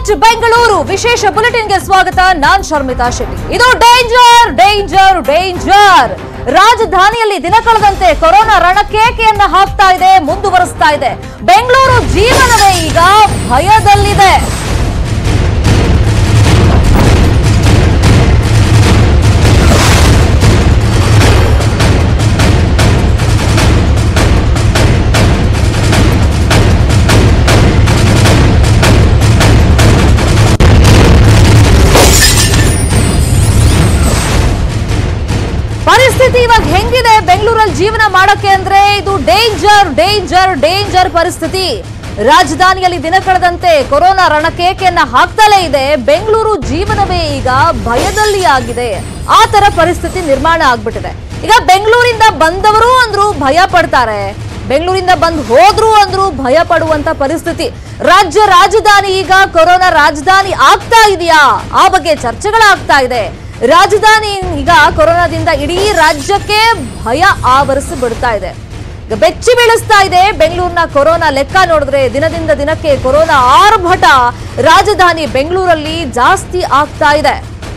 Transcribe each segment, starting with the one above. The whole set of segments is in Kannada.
ನೈಟ್ ಬೆಂಗಳೂರು ವಿಶೇಷ ಬುಲೆಟಿನ್ಗೆ ಸ್ವಾಗತ ನಾನ್ ಶರ್ಮಿತಾ ಶೆಟ್ಟಿ ಇದು ಡೇಂಜರ್ ಡೇಂಜರ್ ಡೇಂಜರ್ ರಾಜಧಾನಿಯಲ್ಲಿ ದಿನ ಕಳೆದಂತೆ ಕೊರೋನಾ ರಣಕೇಕೆಯನ್ನ ಹಾಕ್ತಾ ಇದೆ ಮುಂದುವರಿಸ್ತಾ ಇದೆ ಬೆಂಗಳೂರು ಜೀವನವೇ ಈಗ ಭಯದಲ್ಲಿದೆ ಪರಿಸ್ಥಿತಿ ಇವಾಗ ಹೆಂಗಿದೆ ಬೆಂಗಳೂರಲ್ಲಿ ಜೀವನ ಮಾಡಕ್ಕೆ ಅಂದ್ರೆ ಇದು ಡೇಂಜರ್ ಡೇಂಜರ್ ಡೇಂಜರ್ ಪರಿಸ್ಥಿತಿ ರಾಜಧಾನಿಯಲ್ಲಿ ದಿನ ಕಳೆದಂತೆ ಕೊರೋನಾ ರಣಕೇಕೆಯನ್ನ ಹಾಕ್ತಲೇ ಇದೆ ಬೆಂಗಳೂರು ಜೀವನವೇ ಈಗ ಭಯದಲ್ಲಿ ಆಗಿದೆ ಆ ತರ ಪರಿಸ್ಥಿತಿ ನಿರ್ಮಾಣ ಆಗ್ಬಿಟ್ಟಿದೆ ಈಗ ಬೆಂಗಳೂರಿಂದ ಬಂದವರು ಅಂದ್ರು ಭಯ ಪಡ್ತಾರೆ ಬೆಂಗಳೂರಿಂದ ಬಂದ್ ಹೋದ್ರು ಅಂದ್ರು ಭಯ ಪಡುವಂತ ಪರಿಸ್ಥಿತಿ ರಾಜ್ಯ ರಾಜಧಾನಿ ಈಗ ಕೊರೋನಾ ರಾಜಧಾನಿ ಆಗ್ತಾ ಇದೆಯಾ ಆ ಬಗ್ಗೆ ಚರ್ಚೆಗಳಾಗ್ತಾ ಇದೆ ರಾಜಧಾನಿ ಈಗ ಕೊರೋನಾದಿಂದ ಇಡೀ ರಾಜ್ಯಕ್ಕೆ ಭಯ ಆವರಿಸಿ ಬಿಡ್ತಾ ಇದೆ ಈಗ ಬೆಚ್ಚಿ ಬೀಳಿಸ್ತಾ ಇದೆ ಬೆಂಗಳೂರಿನ ಕೊರೋನಾ ಲೆಕ್ಕ ನೋಡಿದ್ರೆ ದಿನದಿಂದ ದಿನಕ್ಕೆ ಕೊರೋನಾ ಆರ್ಭಟ ರಾಜಧಾನಿ ಬೆಂಗಳೂರಲ್ಲಿ ಜಾಸ್ತಿ ಆಗ್ತಾ ಇದೆ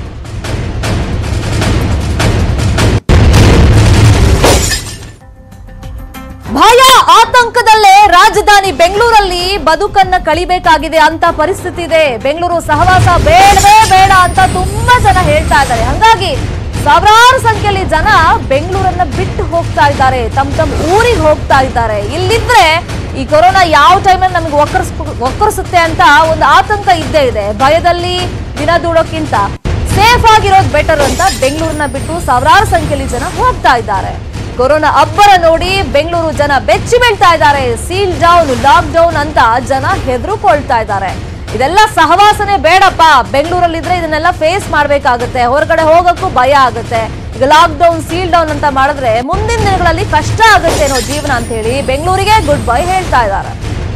ಭಯ ಆತಂಕದಲ್ಲೇ ರಾಜಧಾನಿ ಬೆಂಗಳೂರಲ್ಲಿ ಬದುಕನ್ನ ಕಳಿಬೇಕಾಗಿದೆ ಅಂತ ಪರಿಸ್ಥಿತಿ ಇದೆ ಬೆಂಗಳೂರು ಸಹವಾಸ ಬೇಡವೇ ಬೇಡ ಅಂತ ತುಂಬಾ ಜನ ಹೇಳ್ತಾ ಇದ್ದಾರೆ ಹಂಗಾಗಿ ಸಾವಿರಾರು ಸಂಖ್ಯೆಯಲ್ಲಿ ಜನ ಬೆಂಗಳೂರನ್ನ ಬಿಟ್ಟು ಹೋಗ್ತಾ ಇದ್ದಾರೆ ತಮ್ಮ ತಮ್ಮ ಊರಿಗೆ ಹೋಗ್ತಾ ಇದ್ದಾರೆ ಇಲ್ಲಿದ್ರೆ ಈ ಕೊರೋನಾ ಯಾವ ಟೈಮಲ್ಲಿ ನಮಗೆ ಒಕ್ಕರ್ಸ್ ಒಕ್ಕರಿಸುತ್ತೆ ಅಂತ ಒಂದು ಆತಂಕ ಇದ್ದೇ ಇದೆ ಭಯದಲ್ಲಿ ದಿನ ದೂಡೋಕ್ಕಿಂತ ಸೇಫ್ ಆಗಿರೋದು ಬೆಟರ್ ಅಂತ ಬೆಂಗಳೂರನ್ನ ಬಿಟ್ಟು ಸಾವಿರಾರು ಸಂಖ್ಯೆಯಲ್ಲಿ ಜನ ಹೋಗ್ತಾ ಇದ್ದಾರೆ ಕೊರೋನಾ ಅಬ್ಬರ ನೋಡಿ ಬೆಂಗಳೂರು ಜನ ಬೆಚ್ಚಿ ಬೀಳ್ತಾ ಇದ್ದಾರೆ ಸೀಲ್ ಡೌನ್ ಲಾಕ್ ಡೌನ್ ಅಂತ ಜನ ಹೆದರುಕೊಳ್ತಾ ಇದ್ದಾರೆ ಇದೆಲ್ಲ ಸಹವಾಸನೆ ಬೇಡಪ್ಪ ಬೆಂಗಳೂರಲ್ಲಿದ್ರೆ ಇದನ್ನೆಲ್ಲ ಫೇಸ್ ಮಾಡ್ಬೇಕಾಗುತ್ತೆ ಹೊರಗಡೆ ಹೋಗಕ್ಕೂ ಭಯ ಆಗುತ್ತೆ ಈಗ ಲಾಕ್ ಡೌನ್ ಸೀಲ್ ಡೌನ್ ಅಂತ ಮಾಡಿದ್ರೆ ಮುಂದಿನ ದಿನಗಳಲ್ಲಿ ಕಷ್ಟ ಆಗುತ್ತೆ ಅನ್ನೋ ಜೀವನ ಅಂತ ಹೇಳಿ ಬೆಂಗಳೂರಿಗೆ ಗುಡ್ ಬೈ ಹೇಳ್ತಾ ಇದ್ದಾರೆ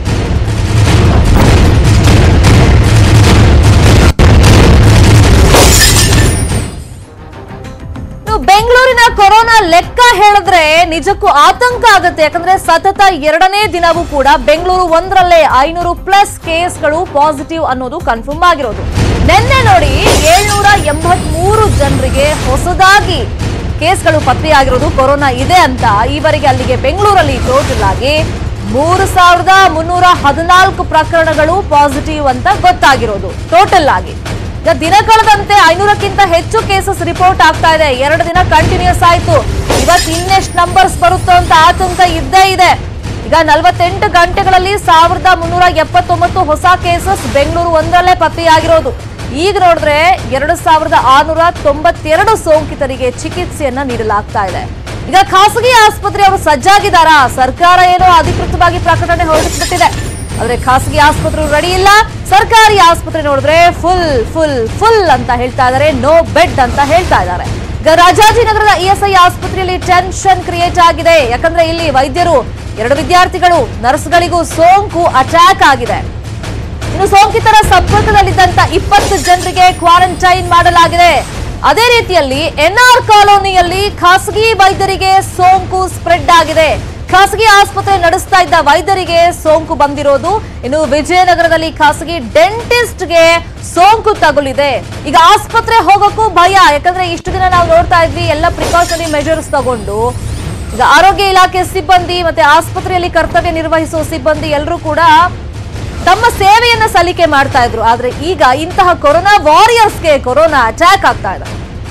ಇನ್ನು ಬೆಂಗಳೂರಿನ ಕೊರೋನಾ ಲೆಕ್ಕ ಹೇಳಿದ್ರೆ ನಿಜಕ್ಕೂ ಆತಂಕ ಆಗುತ್ತೆ ಯಾಕಂದ್ರೆ ಸತತ ಎರಡನೇ ದಿನವೂ ಕೂಡ ಬೆಂಗಳೂರು ಒಂದರಲ್ಲೇ ಐನೂರು ಪ್ಲಸ್ ಕೇಸ್ಗಳು ಪಾಸಿಟಿವ್ ಅನ್ನೋದು ಕನ್ಫರ್ಮ್ ಆಗಿರೋದು ನಿನ್ನೆ ನೋಡಿ ಏಳ್ನೂರ ಎಂಬತ್ಮೂರು ಜನರಿಗೆ ಹೊಸದಾಗಿ ಕೇಸ್ಗಳು ಪತ್ತೆಯಾಗಿರೋದು ಕೊರೋನಾ ಇದೆ ಅಂತ ಈವರೆಗೆ ಅಲ್ಲಿಗೆ ಬೆಂಗಳೂರಲ್ಲಿ ಟೋಟಲ್ ಆಗಿ ಮೂರು ಸಾವಿರದ ಮುನ್ನೂರ ಹದಿನಾಲ್ಕು ಪ್ರಕರಣಗಳು ಪಾಸಿಟಿವ್ ಅಂತ ಗೊತ್ತಾಗಿರೋದು ಟೋಟಲ್ ಆಗಿ ಈಗ ದಿನ ಕಳೆದಂತೆ ಐನೂರಕ್ಕಿಂತ ಹೆಚ್ಚು ಕೇಸಸ್ ರಿಪೋರ್ಟ್ ಆಗ್ತಾ ಇದೆ ಎರಡು ದಿನ ಕಂಟಿನ್ಯೂಸ್ ಆಯ್ತು ಇವತ್ತು ಇನ್ನೆಷ್ಟು ನಂಬರ್ಸ್ ಬರುತ್ತೋ ಅಂತ ಆತಂಕ ಇದ್ದೇ ಇದೆ ಈಗ ನಲವತ್ತೆಂಟು ಗಂಟೆಗಳಲ್ಲಿ ಸಾವಿರದ ಮುನ್ನೂರ ಎಪ್ಪತ್ತೊಂಬತ್ತು ಹೊಸ ಕೇಸಸ್ ಬೆಂಗಳೂರು ಒಂದರಲ್ಲೇ ಪತ್ತೆಯಾಗಿರೋದು ಈಗ ನೋಡಿದ್ರೆ ಎರಡು ಸಾವಿರದ ಆರುನೂರ ತೊಂಬತ್ತೆರಡು ಸೋಂಕಿತರಿಗೆ ಚಿಕಿತ್ಸೆಯನ್ನ ನೀಡಲಾಗ್ತಾ ಇದೆ ಈಗ ಖಾಸಗಿ ಆಸ್ಪತ್ರೆ ಅವರು ಸಜ್ಜಾಗಿದ್ದಾರಾ ಸರ್ಕಾರ ಏನೋ ಅಧಿಕೃತವಾಗಿ ಪ್ರಕಟಣೆ ಹೊರಡಿಸ್ಬಿಟ್ಟಿದೆ ಆದ್ರೆ ಖಾಸಗಿ ಆಸ್ಪತ್ರೆ ರೆಡಿ ಇಲ್ಲ ಸರ್ಕಾರಿ ಆಸ್ಪತ್ರೆ ನೋಡಿದ್ರೆ ಫುಲ್ ಫುಲ್ ಫುಲ್ ಅಂತ ಹೇಳ್ತಾ ಇದ್ದಾರೆ ನೋ ಬೆಡ್ ಅಂತ ಹೇಳ್ತಾ ಇದ್ದಾರೆ ಈಗ ರಾಜಾಜಿನಗರದ ಇಎಸ್ಐ ಆಸ್ಪತ್ರೆಯಲ್ಲಿ ಟೆನ್ಷನ್ ಕ್ರಿಯೇಟ್ ಆಗಿದೆ ಯಾಕಂದ್ರೆ ಇಲ್ಲಿ ವೈದ್ಯರು ಎರಡು ವಿದ್ಯಾರ್ಥಿಗಳು ನರ್ಸ್ಗಳಿಗೂ ಸೋಂಕು ಅಟ್ಯಾಕ್ ಆಗಿದೆ ಇನ್ನು ಸೋಂಕಿತರ ಸಂಪರ್ಕದಲ್ಲಿದ್ದಂತ ಇಪ್ಪತ್ತು ಜನರಿಗೆ ಕ್ವಾರಂಟೈನ್ ಮಾಡಲಾಗಿದೆ ಅದೇ ರೀತಿಯಲ್ಲಿ ಎನ್ಆರ್ ಕಾಲೋನಿಯಲ್ಲಿ ಖಾಸಗಿ ವೈದ್ಯರಿಗೆ ಸೋಂಕು ಸ್ಪ್ರೆಡ್ ಆಗಿದೆ ಖಾಸಗಿ ಆಸ್ಪತ್ರೆ ನಡೆಸ್ತಾ ಇದ್ದ ವೈದ್ಯರಿಗೆ ಸೋಂಕು ಬಂದಿರೋದು ಇನ್ನು ವಿಜಯನಗರದಲ್ಲಿ ಖಾಸಗಿ ಡೆಂಟಿಸ್ಟ್ಗೆ ಸೋಂಕು ತಗುಲಿದೆ ಈಗ ಆಸ್ಪತ್ರೆ ಹೋಗೋಕ್ಕೂ ಭಯ ಯಾಕಂದ್ರೆ ಇಷ್ಟು ದಿನ ನಾವು ನೋಡ್ತಾ ಇದ್ವಿ ಎಲ್ಲ ಪ್ರಿಕಾಷನರಿ ಮೆಜರ್ಸ್ ತಗೊಂಡು ಈಗ ಆರೋಗ್ಯ ಇಲಾಖೆ ಸಿಬ್ಬಂದಿ ಮತ್ತೆ ಆಸ್ಪತ್ರೆಯಲ್ಲಿ ಕರ್ತವ್ಯ ನಿರ್ವಹಿಸುವ ಸಿಬ್ಬಂದಿ ಎಲ್ಲರೂ ಕೂಡ ತಮ್ಮ ಸೇವೆಯನ್ನ ಸಲ್ಲಿಕೆ ಮಾಡ್ತಾ ಇದ್ರು ಆದ್ರೆ ಈಗ ಇಂತಹ ಕೊರೋನಾ ವಾರಿಯರ್ಸ್ಗೆ ಕೊರೋನಾ ಅಟ್ಯಾಕ್ ಆಗ್ತಾ ಇದೆ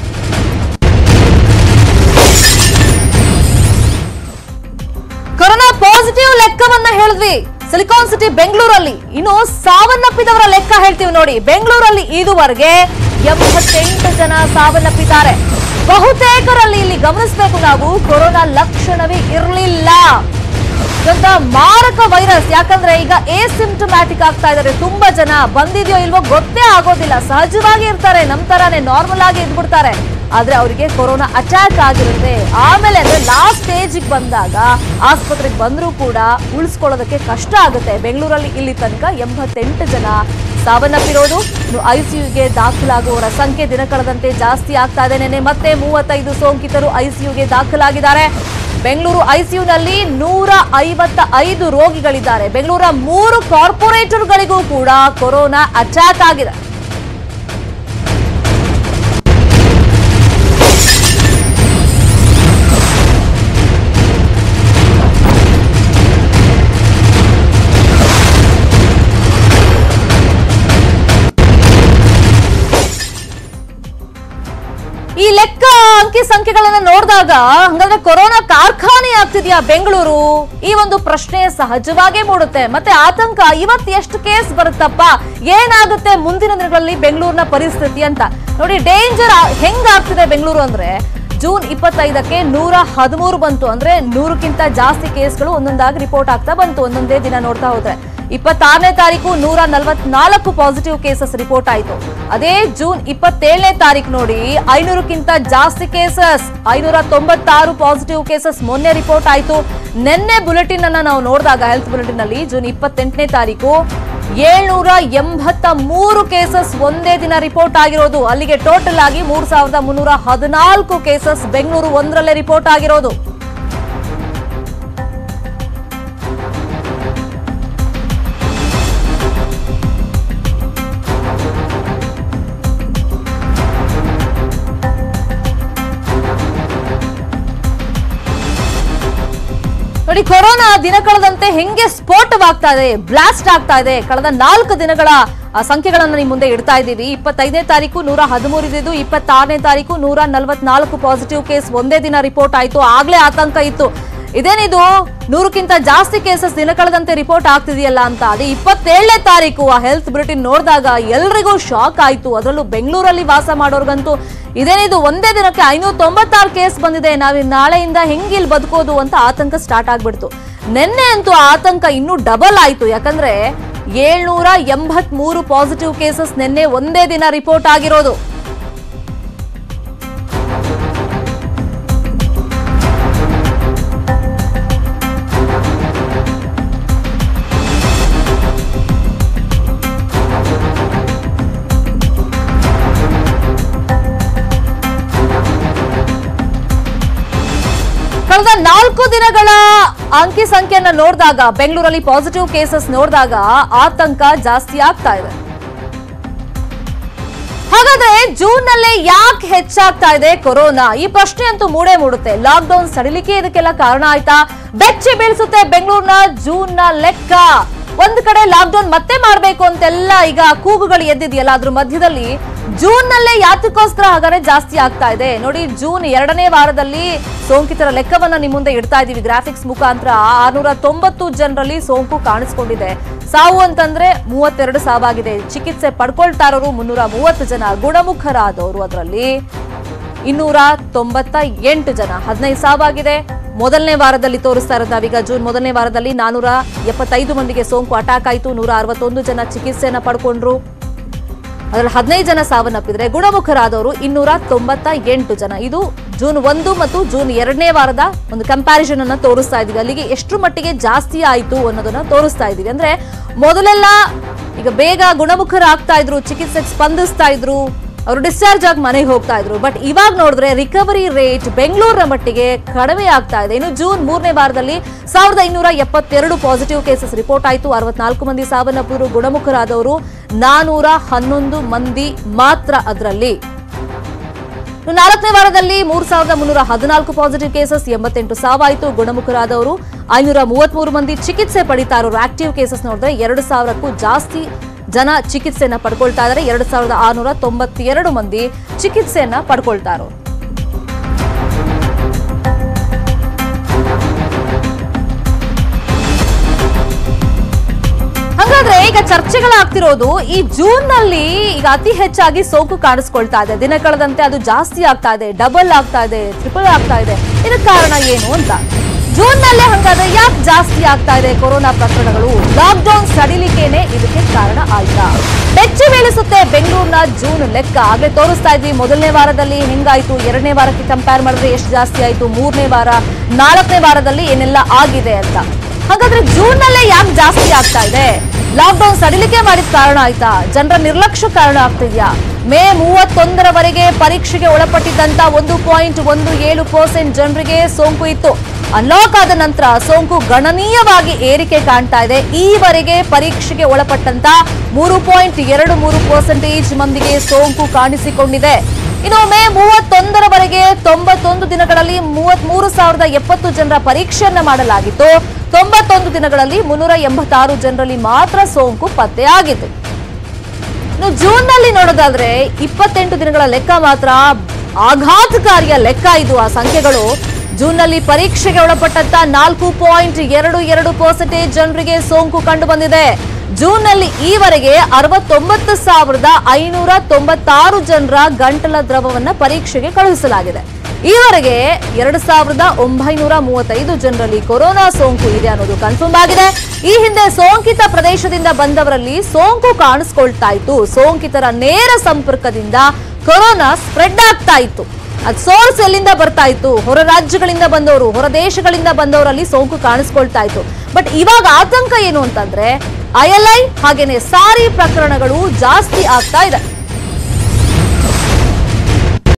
ಕೊರೋನಾ ಪಾಸಿಟಿವ್ ಲೆಕ್ಕವನ್ನ ಹೇಳಿದ್ವಿ ಸಿಲಿಕಾನ್ ಸಿಟಿ ಬೆಂಗಳೂರಲ್ಲಿ ಇನ್ನು ಸಾವನ್ನಪ್ಪಿದವರ ಲೆಕ್ಕ ಹೇಳ್ತೀವಿ ನೋಡಿ ಬೆಂಗಳೂರಲ್ಲಿ ಇದುವರೆಗೆ ಎಂಬತ್ತೆಂಟು ಜನ ಸಾವನ್ನಪ್ಪಿದ್ದಾರೆ ಬಹುತೇಕರಲ್ಲಿ ಇಲ್ಲಿ ಗಮನಿಸಬೇಕು ನಾವು ಕೊರೋನಾ ಲಕ್ಷಣವೇ ಇರಲಿಲ್ಲ ಇದೊಂದು ಮಾರಕ ವೈರಸ್ ಯಾಕಂದ್ರೆ ಈಗ ಎಸಿಂಪ್ಟಮ್ಯಾಟಿಕ್ ಆಗ್ತಾ ಇದಾರೆ ತುಂಬಾ ಜನ ಬಂದಿದೆಯೋ ಇಲ್ವೋ ಗೊತ್ತೇ ಆಗೋದಿಲ್ಲ ಸಹಜವಾಗಿ ಇರ್ತಾರೆ ನಮ್ ತರಾನೇ ನಾರ್ಮಲ್ ಆಗಿ ಇದ್ಬಿಡ್ತಾರೆ ಆದ್ರೆ ಅವರಿಗೆ ಕೊರೋನಾ ಅಟ್ಯಾಕ್ ಆಗಿರುತ್ತೆ ಆಮೇಲೆ ಅಂದ್ರೆ ಲಾಸ್ಟ್ ಸ್ಟೇಜ್ ಬಂದಾಗ ಆಸ್ಪತ್ರೆಗೆ ಬಂದರೂ ಕೂಡ ಉಳಿಸ್ಕೊಳ್ಳೋದಕ್ಕೆ ಕಷ್ಟ ಆಗುತ್ತೆ ಬೆಂಗಳೂರಲ್ಲಿ ಇಲ್ಲಿ ತನಕ ಎಂಬತ್ತೆಂಟು ಜನ ಸಾವನ್ನಪ್ಪಿರೋದು ಇನ್ನು ಐಸಿಯುಗೆ ದಾಖಲಾಗುವವರ ಸಂಖ್ಯೆ ದಿನ ಕಳೆದಂತೆ ಜಾಸ್ತಿ ಆಗ್ತಾ ಇದೆ ನೆನೆ ಮತ್ತೆ ಮೂವತ್ತೈದು ಸೋಂಕಿತರು ಐಸಿಯುಗೆ ದಾಖಲಾಗಿದ್ದಾರೆ ಬೆಂಗಳೂರು ಐಸಿಯುನಲ್ಲಿ ನೂರ ಐವತ್ತ ಐದು ರೋಗಿಗಳಿದ್ದಾರೆ ಬೆಂಗಳೂರ ಮೂರು ಕಾರ್ಪೊರೇಟರ್ಗಳಿಗೂ ಕೂಡ ಕೊರೋನಾ ಅಟ್ಯಾಕ್ ಆಗಿದೆ ಈ ಲೆಕ್ಕ ಅಂಕಿ ಸಂಖ್ಯೆಗಳನ್ನ ನೋಡಿದಾಗ ಹಂಗಂದ್ರೆ ಕೊರೋನಾ ಕಾರ್ಖಾನೆ ಆಗ್ತಿದ್ಯಾ ಬೆಂಗಳೂರು ಈ ಒಂದು ಪ್ರಶ್ನೆ ಸಹಜವಾಗೇ ಮೂಡುತ್ತೆ ಮತ್ತೆ ಆತಂಕ ಇವತ್ತು ಎಷ್ಟು ಕೇಸ್ ಬರುತ್ತಪ್ಪ ಏನಾಗುತ್ತೆ ಮುಂದಿನ ದಿನಗಳಲ್ಲಿ ಬೆಂಗಳೂರಿನ ಪರಿಸ್ಥಿತಿ ಅಂತ ನೋಡಿ ಡೇಂಜರ್ ಹೆಂಗ್ ಆಗ್ತಿದೆ ಬೆಂಗಳೂರು ಅಂದ್ರೆ ಜೂನ್ ಇಪ್ಪತ್ತೈದಕ್ಕೆ ನೂರ ಹದಿಮೂರು ಬಂತು ಅಂದ್ರೆ ನೂರಕ್ಕಿಂತ ಜಾಸ್ತಿ ಕೇಸ್ಗಳು ಒಂದೊಂದಾಗಿ ರಿಪೋರ್ಟ್ ಆಗ್ತಾ ಬಂತು ಒಂದೊಂದೇ ದಿನ ನೋಡ್ತಾ ಹೋದ್ರೆ ಇಪ್ಪತ್ತಾರನೇ ತಾರೀಕು ನೂರ ನಲವತ್ನಾಲ್ಕು ಪಾಸಿಟಿವ್ ಕೇಸಸ್ ರಿಪೋರ್ಟ್ ಆಯಿತು ಅದೇ ಜೂನ್ ಇಪ್ಪತ್ತೇಳನೇ ತಾರೀಕು ನೋಡಿ ಐನೂರಕ್ಕಿಂತ ಜಾಸ್ತಿ ಕೇಸಸ್ ಐನೂರ ತೊಂಬತ್ತಾರು ಪಾಸಿಟಿವ್ ಕೇಸಸ್ ಮೊನ್ನೆ ರಿಪೋರ್ಟ್ ಆಯಿತು ನಿನ್ನೆ ಬುಲೆಟಿನ್ ಅನ್ನ ನಾವು ನೋಡಿದಾಗ ಹೆಲ್ತ್ ಬುಲೆಟಿನ್ ಅಲ್ಲಿ ಜೂನ್ ಇಪ್ಪತ್ತೆಂಟನೇ ತಾರೀಕು ಏಳ್ನೂರ ಎಂಬತ್ತ ಮೂರು ಕೇಸಸ್ ಒಂದೇ ದಿನ ರಿಪೋರ್ಟ್ ಆಗಿರೋದು ಅಲ್ಲಿಗೆ ಟೋಟಲ್ ಆಗಿ ಮೂರ್ ಸಾವಿರದ ಮುನ್ನೂರ ಹದಿನಾಲ್ಕು ಕೇಸಸ್ ಬೆಂಗಳೂರು ಒಂದರಲ್ಲೇ ರಿಪೋರ್ಟ್ ಆಗಿರೋದು ನೋಡಿ ಕೊರೋನಾ ದಿನ ಕಳೆದಂತೆ ಹೆಂಗೆ ಸ್ಫೋಟವಾಗ್ತಾ ಇದೆ ಬ್ಲಾಸ್ಟ್ ಆಗ್ತಾ ಇದೆ ಕಳೆದ ನಾಲ್ಕು ದಿನಗಳ ಆ, ಸಂಖ್ಯೆಗಳನ್ನು ನಿಮ್ಮ ಮುಂದೆ ಇಡ್ತಾ ಇದ್ದೀವಿ ಇಪ್ಪತ್ತೈದನೇ ತಾರೀಕು ನೂರ ಹದಿಮೂರು ಇದ್ದಿದ್ದು ಇಪ್ಪತ್ತಾರನೇ ತಾರೀಕು ನೂರ ನಲವತ್ನಾಲ್ಕು ಪಾಸಿಟಿವ್ ಕೇಸ್ ಒಂದೇ ದಿನ ರಿಪೋರ್ಟ್ ಆಯ್ತು ಆಗ್ಲೇ ಆತಂಕ ಇತ್ತು ಇದೇನಿದು ನೂರಕ್ಕಿಂತ ಜಾಸ್ತಿ ಕೇಸಸ್ ದಿನ ಕಳೆದಂತೆ ರಿಪೋರ್ಟ್ ಆಗ್ತಿದೆಯಲ್ಲ ಅಂತ ಅದೇ ಇಪ್ಪತ್ತೇಳನೇ ತಾರೀಕು ಆ ಹೆಲ್ತ್ ಬುಲೆಟಿನ್ ನೋಡಿದಾಗ ಎಲ್ರಿಗೂ ಶಾಕ್ ಆಯ್ತು ಅದರಲ್ಲೂ ಬೆಂಗಳೂರಲ್ಲಿ ವಾಸ ಮಾಡೋರ್ಗಂತೂ ಇದೇನಿದು ಒಂದೇ ದಿನಕ್ಕೆ ಐನೂರ ತೊಂಬತ್ತಾರು ಕೇಸ್ ಬಂದಿದೆ ನಾವ್ ನಾಳೆಯಿಂದ ಹೆಂಗ್ ಇಲ್ಲಿ ಬದುಕೋದು ಅಂತ ಆತಂಕ ಸ್ಟಾರ್ಟ್ ಆಗ್ಬಿಡ್ತು ನಿನ್ನೆ ಅಂತೂ ಆತಂಕ ಇನ್ನೂ ಡಬಲ್ ಆಯ್ತು ಯಾಕಂದ್ರೆ ಏಳ್ನೂರ ಎಂಬತ್ ಮೂರು ಪಾಸಿಟಿವ್ ಕೇಸಸ್ ನಿನ್ನೆ ಒಂದೇ ದಿನ ರಿಪೋರ್ಟ್ ಆಗಿರೋದು ಕಳೆದ ನಾಲ್ಕು ದಿನಗಳ ಅಂಕಿ ಸಂಖ್ಯೆಯನ್ನ ನೋಡಿದಾಗ ಬೆಂಗಳೂರಲ್ಲಿ ಪಾಸಿಟಿವ್ ಕೇಸಸ್ ನೋಡಿದಾಗ ಆತಂಕ ಜಾಸ್ತಿ ಆಗ್ತಾ ಇದೆ ಹಾಗಾದ್ರೆ ಜೂನ್ ನಲ್ಲೇ ಯಾಕೆ ಹೆಚ್ಚಾಗ್ತಾ ಇದೆ ಕೊರೋನಾ ಈ ಪ್ರಶ್ನೆ ಅಂತೂ ಮೂಡೇ ಮೂಡುತ್ತೆ ಲಾಕ್ ಡೌನ್ ಸಡಿಲಿಕೆ ಇದಕ್ಕೆಲ್ಲ ಕಾರಣ ಆಯ್ತಾ ಬೆಚ್ಚಿ ಬೀಳಿಸುತ್ತೆ ಬೆಂಗಳೂರಿನ ಜೂನ್ ನ ಲೆಕ್ಕ ಒಂದ್ ಕಡೆ ಲಾಕ್ ಡೌನ್ ಮತ್ತೆ ಮಾಡ್ಬೇಕು ಅಂತೆಲ್ಲ ಈಗ ಕೂಗುಗಳು ಎದ್ದಿದೆಯಲ್ಲ ಅದ್ರ ಮಧ್ಯದಲ್ಲಿ ಜೂನ್ ನಲ್ಲೇ ಯಾತಕ್ಕೋಸ್ಕರ ಹಾಗಾದ್ರೆ ಜಾಸ್ತಿ ಆಗ್ತಾ ಇದೆ ನೋಡಿ ಜೂನ್ ಎರಡನೇ ವಾರದಲ್ಲಿ ಸೋಂಕಿತರ ಲೆಕ್ಕವನ್ನ ನಿಮ್ ಮುಂದೆ ಇಡ್ತಾ ಇದೀವಿ ಗ್ರಾಫಿಕ್ಸ್ ಮುಖಾಂತರ ಆರ್ನೂರ ತೊಂಬತ್ತು ಜನರಲ್ಲಿ ಸೋಂಕು ಕಾಣಿಸ್ಕೊಂಡಿದೆ ಸಾವು ಅಂತಂದ್ರೆ ಮೂವತ್ತೆರಡು ಸಾವಾಗಿದೆ ಚಿಕಿತ್ಸೆ ಪಡ್ಕೊಳ್ತಾ ಇರೋರು ಮುನ್ನೂರ ಮೂವತ್ತು ಜನ ಗುಣಮುಖರಾದವರು ಅದರಲ್ಲಿ ಇನ್ನೂರ ತೊಂಬತ್ತ ಎಂಟು ಜನ ಹದಿನೈದು ಸಾವಾಗಿದೆ ಮೊದಲನೇ ವಾರದಲ್ಲಿ ತೋರಿಸ್ತಾ ಇರೋದು ನಾವೀಗ ಜೂನ್ ಮೊದಲನೇ ವಾರದಲ್ಲಿ ನಾನೂರ ಎಪ್ಪತ್ತೈದು ಮಂದಿಗೆ ಸೋಂಕು ಅಟ್ಯಾಕ್ ಆಯಿತು ನೂರ ಅರವತ್ತೊಂದು ಜನ ಚಿಕಿತ್ಸೆಯನ್ನ ಪಡ್ಕೊಂಡ್ರು ಅದರಲ್ಲಿ ಹದಿನೈದು ಜನ ಸಾವನ್ನಪ್ಪಿದ್ರೆ ಗುಣಮುಖರಾದವರು ಇನ್ನೂರ ತೊಂಬತ್ತ ಎಂಟು ಜನ ಇದು ಜೂನ್ ಒಂದು ಮತ್ತು ಜೂನ್ ಎರಡನೇ ವಾರದ ಒಂದು ಕಂಪ್ಯಾರಿಸನ್ ಅನ್ನ ತೋರಿಸ್ತಾ ಇದೀವಿ ಅಲ್ಲಿಗೆ ಎಷ್ಟು ಮಟ್ಟಿಗೆ ಜಾಸ್ತಿ ಆಯಿತು ಅನ್ನೋದನ್ನ ತೋರಿಸ್ತಾ ಇದೀವಿ ಅಂದ್ರೆ ಮೊದಲೆಲ್ಲ ಈಗ ಬೇಗ ಗುಣಮುಖರಾಗ್ತಾ ಇದ್ರು ಚಿಕಿತ್ಸೆಗೆ ಸ್ಪಂದಿಸ್ತಾ ಇದ್ರು ಅವರು ಡಿಸ್ಚಾರ್ಜ್ ಆಗಿ ಮನೆಗೆ ಹೋಗ್ತಾ ಇದ್ರು ಬಟ್ ಇವಾಗ ನೋಡಿದ್ರೆ ರಿಕವರಿ ರೇಟ್ ಬೆಂಗಳೂರಿನ ಮಟ್ಟಿಗೆ ಕಡಿಮೆ ಆಗ್ತಾ ಇದೆ ಇನ್ನು ಜೂನ್ ಮೂರನೇ ವಾರದಲ್ಲಿ ಸಾವಿರದ ಐನೂರ ಎಪ್ಪತ್ತೆರಡು ಪಾಸಿಟಿವ್ ಕೇಸಸ್ ರಿಪೋರ್ಟ್ ಆಯಿತು ಅರವತ್ನಾಲ್ಕು ಮಂದಿ ಸಾವನ್ನಪ್ಪಿದ್ರು ಗುಣಮುಖರಾದವರು ನಾನೂರ ಹನ್ನೊಂದು ಮಂದಿ ಮಾತ್ರ ಅದರಲ್ಲಿ ಇನ್ನು ನಾಲ್ಕನೇ ವಾರದಲ್ಲಿ ಮೂರ್ ಸಾವಿರದ ಮುನ್ನೂರ ಹದಿನಾಲ್ಕು ಪಾಸಿಟಿವ್ ಕೇಸಸ್ ಎಂಬತ್ತೆಂಟು ಸಾವಾಯಿತು ಗುಣಮುಖರಾದವರು ಐನೂರ ಮೂವತ್ಮೂರು ಮಂದಿ ಚಿಕಿತ್ಸೆ ಪಡಿತಾ ಇರೋರು ಆಕ್ಟಿವ್ ಕೇಸಸ್ ನೋಡಿದ್ರೆ ಎರಡು ಸಾವಿರಕ್ಕೂ ಜಾಸ್ತಿ ಜನ ಚಿಕಿತ್ಸೆಯನ್ನ ಪಡ್ಕೊಳ್ತಾ ಇದ್ದಾರೆ ಎರಡು ಸಾವಿರದ ಆರುನೂರ ತೊಂಬತ್ತೆರಡು ಮಂದಿ ಚಿಕಿತ್ಸೆಯನ್ನ ಪಡ್ಕೊಳ್ತಾ ಇರೋರು ಹಾಗಾದ್ರೆ ಈಗ ಚರ್ಚೆಗಳಾಗ್ತಿರೋದು ಈ ಜೂನ್ ನಲ್ಲಿ ಈಗ ಅತಿ ಹೆಚ್ಚಾಗಿ ಸೋಂಕು ಕಾಣಿಸ್ಕೊಳ್ತಾ ಇದೆ ದಿನ ಕಳೆದಂತೆ ಅದು ಜಾಸ್ತಿ ಆಗ್ತಾ ಇದೆ ಡಬಲ್ ಆಗ್ತಾ ಇದೆ ಟ್ರಿಪಲ್ ಆಗ್ತಾ ಇದೆ ಇದಕ್ಕೆ ಕಾರಣ ಏನು ಅಂತ ಜೂನ್ ನಲ್ಲೇ ಹಂಗಾದ್ರೆ ಯಾಕೆ ಜಾಸ್ತಿ ಆಗ್ತಾ ಇದೆ ಕೊರೋನಾ ಪ್ರಕರಣಗಳು ಲಾಕ್ ಡೌನ್ ಸಡಿಲಿಕೆನೆ ಇದಕ್ಕೆ ಕಾರಣ ಆಯ್ತಾ ಬೆಚ್ಚಿ ಬೀಳಿಸುತ್ತೆ ಬೆಂಗಳೂರಿನ ಜೂನ್ ಲೆಕ್ಕ ಆಗ್ಲೇ ತೋರಿಸ್ತಾ ಇದ್ವಿ ಮೊದಲನೇ ವಾರದಲ್ಲಿ ಹೆಂಗಾಯ್ತು ಎರಡನೇ ವಾರಕ್ಕೆ ಕಂಪೇರ್ ಮಾಡಿದ್ರೆ ಎಷ್ಟು ಜಾಸ್ತಿ ಆಯ್ತು ಮೂರನೇ ವಾರ ನಾಲ್ಕನೇ ವಾರದಲ್ಲಿ ಏನೆಲ್ಲ ಆಗಿದೆ ಅಂತ ಹಾಗಾದ್ರೆ ಜೂನ್ ನಲ್ಲೇ ಯಾಕೆ ಜಾಸ್ತಿ ಆಗ್ತಾ ಇದೆ ಲಾಕ್ ಡೌನ್ ಸಡಿಲಿಕೆ ಮಾಡಿದ ಕಾರಣ ಆಯ್ತಾ ಜನರ ನಿರ್ಲಕ್ಷ್ಯ ಕಾರಣ ಆಗ್ತಿದ್ಯಾ ಮೇ ಮೂವತ್ತೊಂದರವರೆಗೆ ಪರೀಕ್ಷೆಗೆ ಒಳಪಟ್ಟಿದ್ದಂತ ಒಂದು ಪಾಯಿಂಟ್ ಒಂದು ಏಳು ಪರ್ಸೆಂಟ್ ಜನರಿಗೆ ಸೋಂಕು ಇತ್ತು ಅನ್ಲಾಕ್ ಆದ ನಂತರ ಸೋಂಕು ಗಣನೀಯವಾಗಿ ಏರಿಕೆ ಕಾಣ್ತಾ ಇದೆ ಈವರೆಗೆ ಪರೀಕ್ಷೆಗೆ ಒಳಪಟ್ಟಂತ ಮೂರು ಪಾಯಿಂಟ್ ಎರಡು ಮೂರು ಪರ್ಸೆಂಟೇಜ್ ಮಂದಿಗೆ ಸೋಂಕು ಕಾಣಿಸಿಕೊಂಡಿದೆ ಇನ್ನು ಮೇ ಮೂವತ್ತೊಂದರವರೆಗೆ ತೊಂಬತ್ತೊಂದು ದಿನಗಳಲ್ಲಿ ಮೂವತ್ಮೂರು ಸಾವಿರದ ಎಪ್ಪತ್ತು ಜನರ ಪರೀಕ್ಷೆಯನ್ನ ಮಾಡಲಾಗಿತ್ತು ತೊಂಬತ್ತೊಂದು ದಿನಗಳಲ್ಲಿ ಮುನ್ನೂರ ಎಂಬತ್ತಾರು ಜನರಲ್ಲಿ ಮಾತ್ರ ಸೋಂಕು ಪತ್ತೆಯಾಗಿತ್ತು ಇನ್ನು ಜೂನ್ ನಲ್ಲಿ ನೋಡೋದಾದ್ರೆ ಇಪ್ಪತ್ತೆಂಟು ದಿನಗಳ ಲೆಕ್ಕ ಮಾತ್ರ ಆಘಾತಕಾರಿಯ ಲೆಕ್ಕ ಇದು ಆ ಸಂಖ್ಯೆಗಳು ಜೂನ್ ನಲ್ಲಿ ಪರೀಕ್ಷೆಗೆ ಒಳಪಟ್ಟಂತ ನಾಲ್ಕು ಪಾಯಿಂಟ್ ಎರಡು ಎರಡು ಪರ್ಸೆಂಟೇಜ್ ಜನರಿಗೆ ಸೋಂಕು ಕಂಡು ಬಂದಿದೆ ಜೂನ್ ನಲ್ಲಿ ಈವರೆಗೆ ಅರವತ್ತೊಂಬತ್ತು ಸಾವಿರದ ಐನೂರ ತೊಂಬತ್ತಾರು ಜನರ ಗಂಟಲ ದ್ರವವನ್ನ ಪರೀಕ್ಷೆಗೆ ಕಳುಹಿಸಲಾಗಿದೆ ಈವರೆಗೆ ಎರಡು ಸಾವಿರದ ಒಂಬೈನೂರ ಮೂವತ್ತೈದು ಜನರಲ್ಲಿ ಕೊರೋನಾ ಸೋಂಕು ಇದೆ ಅನ್ನೋದು ಕನ್ಫರ್ಮ್ ಆಗಿದೆ ಈ ಹಿಂದೆ ಸೋಂಕಿತ ಪ್ರದೇಶದಿಂದ ಬಂದವರಲ್ಲಿ ಸೋಂಕು ಕಾಣಿಸ್ಕೊಳ್ತಾ ಇತ್ತು ಸೋಂಕಿತರ ನೇರ ಸಂಪರ್ಕದಿಂದ ಕೊರೋನಾ ಸ್ಪ್ರೆಡ್ ಆಗ್ತಾ ಇತ್ತು ಅದ್ ಸೋರ್ಸ್ ಎಲ್ಲಿಂದ ಬರ್ತಾ ಇತ್ತು ಹೊರ ರಾಜ್ಯಗಳಿಂದ ಬಂದವರು ಹೊರ ದೇಶಗಳಿಂದ ಬಂದವರಲ್ಲಿ ಸೋಂಕು ಕಾಣಿಸ್ಕೊಳ್ತಾ ಇತ್ತು ಬಟ್ ಇವಾಗ ಆತಂಕ ಏನು ಅಂತಂದ್ರೆ ಐಎಲ್ಐ ಹಾಗೇನೆ ಸಾರಿ ಪ್ರಕರಣಗಳು ಜಾಸ್ತಿ ಆಗ್ತಾ ಇದೆ